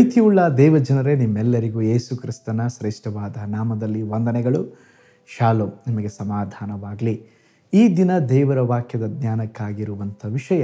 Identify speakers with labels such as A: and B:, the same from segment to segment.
A: ಪ್ರೀತಿಯುಳ್ಳ ದೇವಜನರೇ ನಿಮ್ಮೆಲ್ಲರಿಗೂ ಯೇಸು ಕ್ರಿಸ್ತನ ಶ್ರೇಷ್ಠವಾದ ನಾಮದಲ್ಲಿ ವಂದನೆಗಳು ಶಾಲೋ ನಿಮಗೆ ಸಮಾಧಾನವಾಗಲಿ ಈ ದಿನ ದೇವರ ವಾಕ್ಯದ ಜ್ಞಾನಕ್ಕಾಗಿರುವಂಥ ವಿಷಯ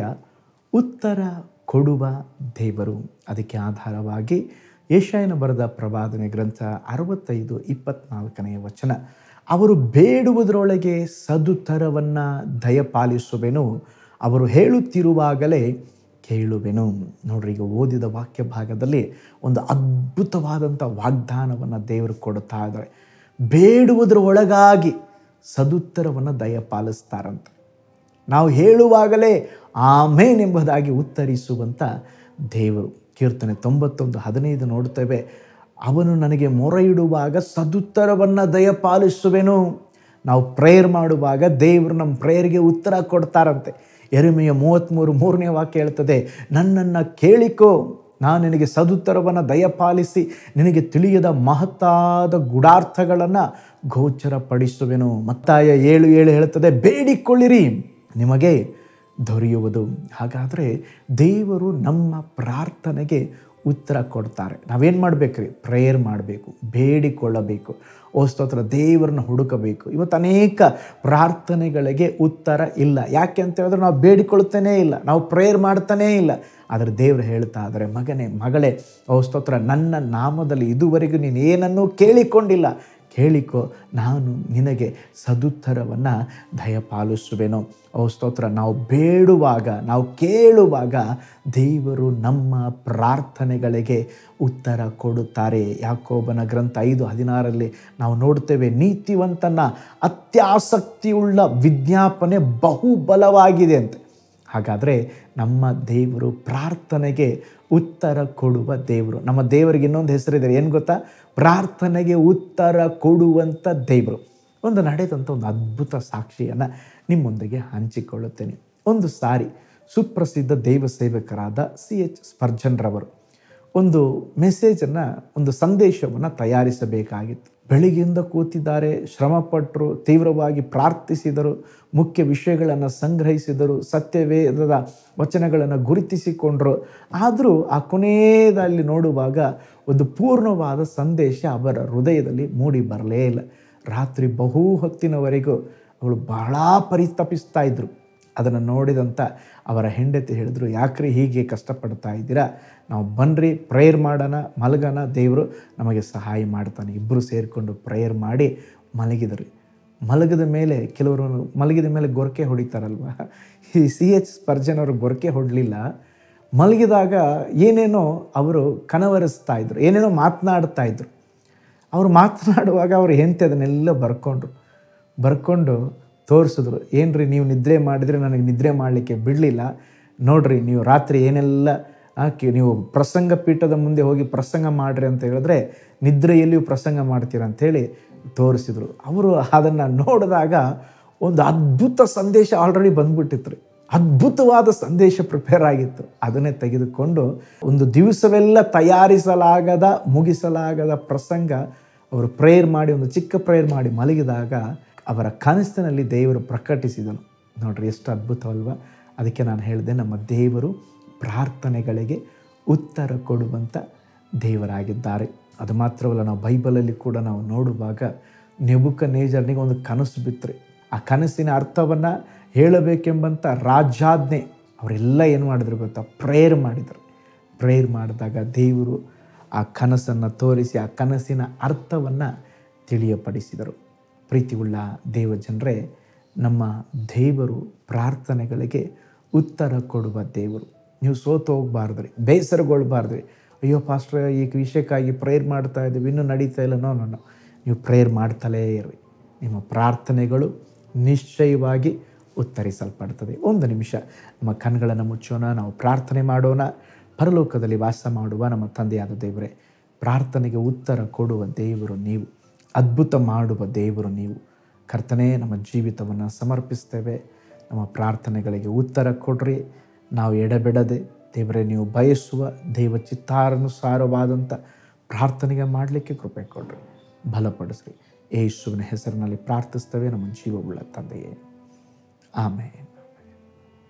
A: ಉತ್ತರ ಕೊಡುವ ದೇವರು ಅದಕ್ಕೆ ಆಧಾರವಾಗಿ ಏಷಾಯನ ಬರೆದ ಪ್ರವಾದನೆ ಗ್ರಂಥ ಅರವತ್ತೈದು ಇಪ್ಪತ್ನಾಲ್ಕನೆಯ ವಚನ ಅವರು ಬೇಡುವುದರೊಳಗೆ ಸದುತ್ತರವನ್ನು ದಯಪಾಲಿಸುವೆನು ಅವರು ಹೇಳುತ್ತಿರುವಾಗಲೇ ಕೇಳುವೆನು ನೋಡ್ರಿ ಈಗ ಓದಿದ ವಾಕ್ಯ ಭಾಗದಲ್ಲಿ ಒಂದು ಅದ್ಭುತವಾದಂಥ ವಾಗ್ದಾನವನ್ನು ದೇವರು ಕೊಡುತ್ತಾ ಇದ್ದಾರೆ ಬೇಡುವುದರ ಒಳಗಾಗಿ ಸದುತ್ತರವನ್ನು ದಯಪಾಲಿಸ್ತಾರಂತೆ ನಾವು ಹೇಳುವಾಗಲೇ ಆಮೇನ್ ಎಂಬುದಾಗಿ ಉತ್ತರಿಸುವಂಥ ದೇವರು ಕೀರ್ತನೆ ತೊಂಬತ್ತೊಂದು ಹದಿನೈದು ನೋಡ್ತೇವೆ ಅವನು ನನಗೆ ಮೊರೆ ಇಡುವಾಗ ಸದುತ್ತರವನ್ನು ದಯಪಾಲಿಸುವೆನು ನಾವು ಪ್ರೇಯರ್ ಮಾಡುವಾಗ ದೇವರು ನಮ್ಮ ಪ್ರೇಯರ್ಗೆ ಉತ್ತರ ಕೊಡ್ತಾರಂತೆ ಎರಿಮೆಯ ಮೂವತ್ತ್ಮೂರು ಮೂರನೇ ವಾಕ್ಯ ಹೇಳ್ತದೆ ನನ್ನನ್ನು ಕೇಳಿಕೋ ನಾನು ನಿನಗೆ ಸದುತ್ತರವನ್ನು ದಯಪಾಲಿಸಿ ನಿನಗೆ ತಿಳಿಯದ ಮಹತ್ತಾದ ಗುಡಾರ್ಥಗಳನ್ನು ಗೋಚರಪಡಿಸುವೆನು ಮತ್ತಾಯ ಏಳು ಏಳು ಹೇಳ್ತದೆ ಬೇಡಿಕೊಳ್ಳಿರಿ ನಿಮಗೆ ದೊರೆಯುವುದು ಹಾಗಾದರೆ ದೇವರು ನಮ್ಮ ಪ್ರಾರ್ಥನೆಗೆ ಉತ್ತರ ಕೊಡ್ತಾರೆ ನಾವೇನು ಮಾಡಬೇಕ್ರಿ ಪ್ರೇಯರ್ ಮಾಡಬೇಕು ಬೇಡಿಕೊಳ್ಳಬೇಕು ಓ ಸ್ತೋತ್ರ ದೇವರನ್ನ ಹುಡುಕಬೇಕು ಇವತ್ತು ಅನೇಕ ಪ್ರಾರ್ಥನೆಗಳಿಗೆ ಉತ್ತರ ಇಲ್ಲ ಯಾಕೆ ಅಂತ ಹೇಳಿದ್ರೆ ನಾವು ಬೇಡಿಕೊಳ್ತಾನೇ ಇಲ್ಲ ನಾವು ಪ್ರೇಯರ್ ಮಾಡ್ತಾನೇ ಇಲ್ಲ ಆದರೆ ದೇವರು ಹೇಳ್ತಾ ಇದ್ದಾರೆ ಮಗನೇ ಮಗಳೇ ಓ ಸ್ತೋತ್ರ ನನ್ನ ನಾಮದಲ್ಲಿ ಇದುವರೆಗೂ ನೀನು ಏನನ್ನೂ ಕೇಳಿಕೊಂಡಿಲ್ಲ ಕೇಳಿಕೋ ನಾನು ನಿನಗೆ ಸದುತ್ತರವನ್ನು ದಯಪಾಲಿಸುವೆನು ಓ ಸ್ತೋತ್ರ ನಾವು ಬೇಡುವಾಗ ನಾವು ಕೇಳುವಾಗ ದೇವರು ನಮ್ಮ ಪ್ರಾರ್ಥನೆಗಳಿಗೆ ಉತ್ತರ ಕೊಡುತ್ತಾರೆ ಯಾಕೋಬನ ಗ್ರಂಥ ಐದು ಹದಿನಾರಲ್ಲಿ ನಾವು ನೋಡ್ತೇವೆ ನೀತಿವಂತನ ಅತ್ಯಾಸಕ್ತಿಯುಳ್ಳ ವಿಜ್ಞಾಪನೆ ಬಹುಬಲವಾಗಿದೆ ಅಂತೆ ಹಾಗಾದರೆ ನಮ್ಮ ದೇವರು ಪ್ರಾರ್ಥನೆಗೆ ಉತ್ತರ ಕೊಡುವ ದೇವರು ನಮ್ಮ ದೇವರಿಗೆ ಇನ್ನೊಂದು ಹೆಸರಿದೆ ಏನು ಗೊತ್ತಾ ಪ್ರಾರ್ಥನೆಗೆ ಉತ್ತರ ಕೊಡುವಂಥ ದೇವರು ಒಂದು ನಡೆದಂಥ ಒಂದು ಅದ್ಭುತ ಸಾಕ್ಷಿಯನ್ನು ನಿಮ್ಮೊಂದಿಗೆ ಹಂಚಿಕೊಳ್ಳುತ್ತೇನೆ ಒಂದು ಸಾರಿ ಸುಪ್ರಸಿದ್ಧ ದೈವ ಸೇವಕರಾದ ಸಿ ಎಚ್ ಸ್ಪರ್ಜನ್ರವರು ಒಂದು ಮೆಸೇಜನ್ನು ಒಂದು ಸಂದೇಶವನ್ನು ತಯಾರಿಸಬೇಕಾಗಿತ್ತು ಬೆಳಿಗ್ಗೆಯಿಂದ ಕೂತಿದ್ದಾರೆ ಶ್ರಮಪಟ್ಟರು ತೀವ್ರವಾಗಿ ಪ್ರಾರ್ಥಿಸಿದರು ಮುಖ್ಯ ವಿಷಯಗಳನ್ನು ಸಂಗ್ರಹಿಸಿದರು ಸತ್ಯವೇದದ ವಚನಗಳನ್ನು ಗುರುತಿಸಿಕೊಂಡರು ಆದರೂ ಆ ಕೊನೆಯದಲ್ಲಿ ನೋಡುವಾಗ ಒಂದು ಪೂರ್ಣವಾದ ಸಂದೇಶ ಅವರ ಹೃದಯದಲ್ಲಿ ಮೂಡಿ ಬರಲೇ ಇಲ್ಲ ರಾತ್ರಿ ಬಹು ಹೊತ್ತಿನವರೆಗೂ ಅವಳು ಬಹಳ ಪರಿತಪಿಸ್ತಾ ಇದ್ದರು ಅದನ್ನು ನೋಡಿದಂಥ ಅವರ ಹೆಂಡತಿ ಹೇಳಿದ್ರು ಯಾಕ್ರಿ ಹೀಗೆ ಕಷ್ಟಪಡ್ತಾ ಇದ್ದೀರಾ ನಾವು ಬನ್ನಿರಿ ಪ್ರೇಯರ್ ಮಾಡೋಣ ಮಲಗೋಣ ದೇವರು ನಮಗೆ ಸಹಾಯ ಮಾಡ್ತಾನೆ ಇಬ್ಬರು ಸೇರಿಕೊಂಡು ಪ್ರೇಯರ್ ಮಾಡಿ ಮಲಗಿದರು ಮಲಗಿದ ಮೇಲೆ ಕೆಲವರು ಮಲಗಿದ ಮೇಲೆ ಗೊರಕೆ ಹೊಡಿತಾರಲ್ವ ಈ ಸಿ ಎಚ್ ಸ್ಪರ್ಜನ್ ಅವರು ಗೊರಕೆ ಹೊಡಲಿಲ್ಲ ಮಲಗಿದಾಗ ಏನೇನೋ ಅವರು ಕನವರಿಸ್ತಾ ಇದ್ರು ಏನೇನೋ ಮಾತನಾಡ್ತಾ ಇದ್ರು ಅವರು ಮಾತನಾಡುವಾಗ ಅವರು ಹೆಂಡತಿ ಅದನ್ನೆಲ್ಲ ಬರ್ಕೊಂಡ್ರು ಬರ್ಕೊಂಡು ತೋರಿಸಿದ್ರು ಏನ್ರಿ ನೀವು ನಿದ್ರೆ ಮಾಡಿದರೆ ನನಗೆ ನಿದ್ರೆ ಮಾಡಲಿಕ್ಕೆ ಬಿಡಲಿಲ್ಲ ನೋಡ್ರಿ ನೀವು ರಾತ್ರಿ ಏನೆಲ್ಲ ಹಾಕಿ ನೀವು ಪ್ರಸಂಗ ಪೀಠದ ಮುಂದೆ ಹೋಗಿ ಪ್ರಸಂಗ ಮಾಡಿರಿ ಅಂತ ಹೇಳಿದ್ರೆ ನಿದ್ರೆಯಲ್ಲಿಯೂ ಪ್ರಸಂಗ ಮಾಡ್ತೀರ ಅಂಥೇಳಿ ತೋರಿಸಿದ್ರು ಅವರು ಅದನ್ನು ನೋಡಿದಾಗ ಒಂದು ಅದ್ಭುತ ಸಂದೇಶ ಆಲ್ರೆಡಿ ಬಂದ್ಬಿಟ್ಟಿತ್ತು ರೀ ಅದ್ಭುತವಾದ ಸಂದೇಶ ಪ್ರಿಪೇರ್ ಆಗಿತ್ತು ಅದನ್ನೇ ತೆಗೆದುಕೊಂಡು ಒಂದು ದಿವಸವೆಲ್ಲ ತಯಾರಿಸಲಾಗದ ಮುಗಿಸಲಾಗದ ಪ್ರಸಂಗ ಅವರು ಪ್ರೇಯರ್ ಮಾಡಿ ಒಂದು ಚಿಕ್ಕ ಪ್ರೇಯರ್ ಮಾಡಿ ಮಲಗಿದಾಗ ಅವರ ಕನಸಿನಲ್ಲಿ ದೇವರು ಪ್ರಕಟಿಸಿದನು ನೋಡ್ರಿ ಎಷ್ಟು ಅದ್ಭುತವಲ್ವ ಅದಕ್ಕೆ ನಾನು ಹೇಳಿದೆ ನಮ್ಮ ದೇವರು ಪ್ರಾರ್ಥನೆಗಳಿಗೆ ಉತ್ತರ ಕೊಡುವಂಥ ದೇವರಾಗಿದ್ದಾರೆ ಅದು ಮಾತ್ರವಲ್ಲ ನಾವು ಬೈಬಲಲ್ಲಿ ಕೂಡ ನಾವು ನೋಡುವಾಗ ನೆಬುಕ ನೇಜರ್ನಿಗೆ ಒಂದು ಕನಸು ಬಿತ್ತರಿ ಆ ಕನಸಿನ ಅರ್ಥವನ್ನು ಹೇಳಬೇಕೆಂಬಂಥ ರಾಜಾಜ್ಞೆ ಅವರೆಲ್ಲ ಏನು ಮಾಡಿದ್ರು ಗೊತ್ತಾ ಪ್ರೇಯರ್ ಮಾಡಿದರು ಪ್ರೇಯರ್ ಮಾಡಿದಾಗ ದೇವರು ಆ ಕನಸನ್ನು ತೋರಿಸಿ ಆ ಕನಸಿನ ಅರ್ಥವನ್ನು ತಿಳಿಯಪಡಿಸಿದರು ಪ್ರೀತಿಯುಳ್ಳ ದೇವಜನರೇ ನಮ್ಮ ದೇವರು ಪ್ರಾರ್ಥನೆಗಳಿಗೆ ಉತ್ತರ ಕೊಡುವ ದೇವರು ನೀವು ಸೋತು ಹೋಗಬಾರ್ದ್ರಿ ಬೇಸರಗೊಳ್ಬಾರ್ದ್ರಿ ಅಯ್ಯೋ ಪಾಸ್ಟ್ರ ಈ ವಿಷಯಕ್ಕಾಗಿ ಪ್ರೇಯರ್ ಮಾಡ್ತಾ ಇದ್ದೀವಿ ಇನ್ನೂ ನಡೀತಾ ಇಲ್ಲ ನೋ ನೋ ನೀವು ಪ್ರೇಯರ್ ಮಾಡ್ತಲೇ ಇರ್ರಿ ನಿಮ್ಮ ಪ್ರಾರ್ಥನೆಗಳು ನಿಶ್ಚಯವಾಗಿ ಉತ್ತರಿಸಲ್ಪಡ್ತದೆ ಒಂದು ನಿಮಿಷ ನಮ್ಮ ಕಣ್ಗಳನ್ನು ಮುಚ್ಚೋಣ ನಾವು ಪ್ರಾರ್ಥನೆ ಮಾಡೋಣ ಪರಲೋಕದಲ್ಲಿ ವಾಸ ಮಾಡುವ ನಮ್ಮ ತಂದೆಯಾದ ದೇವರೇ ಪ್ರಾರ್ಥನೆಗೆ ಉತ್ತರ ಕೊಡುವ ದೇವರು ನೀವು ಅದ್ಭುತ ಮಾಡುವ ದೇವರು ನೀವು ಕರ್ತನೆ ನಮ್ಮ ಜೀವಿತವನ್ನು ಸಮರ್ಪಿಸ್ತೇವೆ ನಮ್ಮ ಪ್ರಾರ್ಥನೆಗಳಿಗೆ ಉತ್ತರ ಕೊಡ್ರಿ ನಾವು ಎಡೆಬಿಡದೆ ದೇವರೇ ನೀವು ಬಯಸುವ ದೈವ ಚಿತ್ತಾನುಸಾರವಾದಂಥ ಪ್ರಾರ್ಥನೆಗೆ ಮಾಡಲಿಕ್ಕೆ ಕೃಪೆ ಕೊಡ್ರಿ ಬಲಪಡಿಸ್ರಿ ಯೇಸುವಿನ ಹೆಸರಿನಲ್ಲಿ ಪ್ರಾರ್ಥಿಸ್ತೇವೆ ನಮ್ಮ ಜೀವವುಳ್ಳ ತಂದೆಯೇ ಆಮೇಲೆ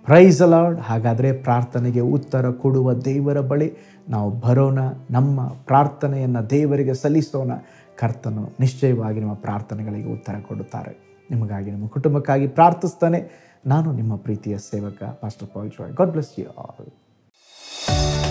A: ಪ್ರೈಸ್ ಅಲಾರ್ಡ್ ಹಾಗಾದರೆ ಪ್ರಾರ್ಥನೆಗೆ ಉತ್ತರ ಕೊಡುವ ದೇವರ ಬಳಿ ನಾವು ಬರೋಣ ನಮ್ಮ ಪ್ರಾರ್ಥನೆಯನ್ನು ದೇವರಿಗೆ ಸಲ್ಲಿಸೋಣ ಕರ್ತನು ನಿಶ್ಚಯವಾಗಿ ನಿಮ್ಮ ಪ್ರಾರ್ಥನೆಗಳಿಗೆ ಉತ್ತರ ಕೊಡುತ್ತಾರೆ ನಿಮಗಾಗಿ ನಿಮ್ಮ ಕುಟುಂಬಕ್ಕಾಗಿ ಪ್ರಾರ್ಥಿಸ್ತಾನೆ ನಾನು ನಿಮ್ಮ ಪ್ರೀತಿಯ ಸೇವಕ pastor Paul Joy God bless you all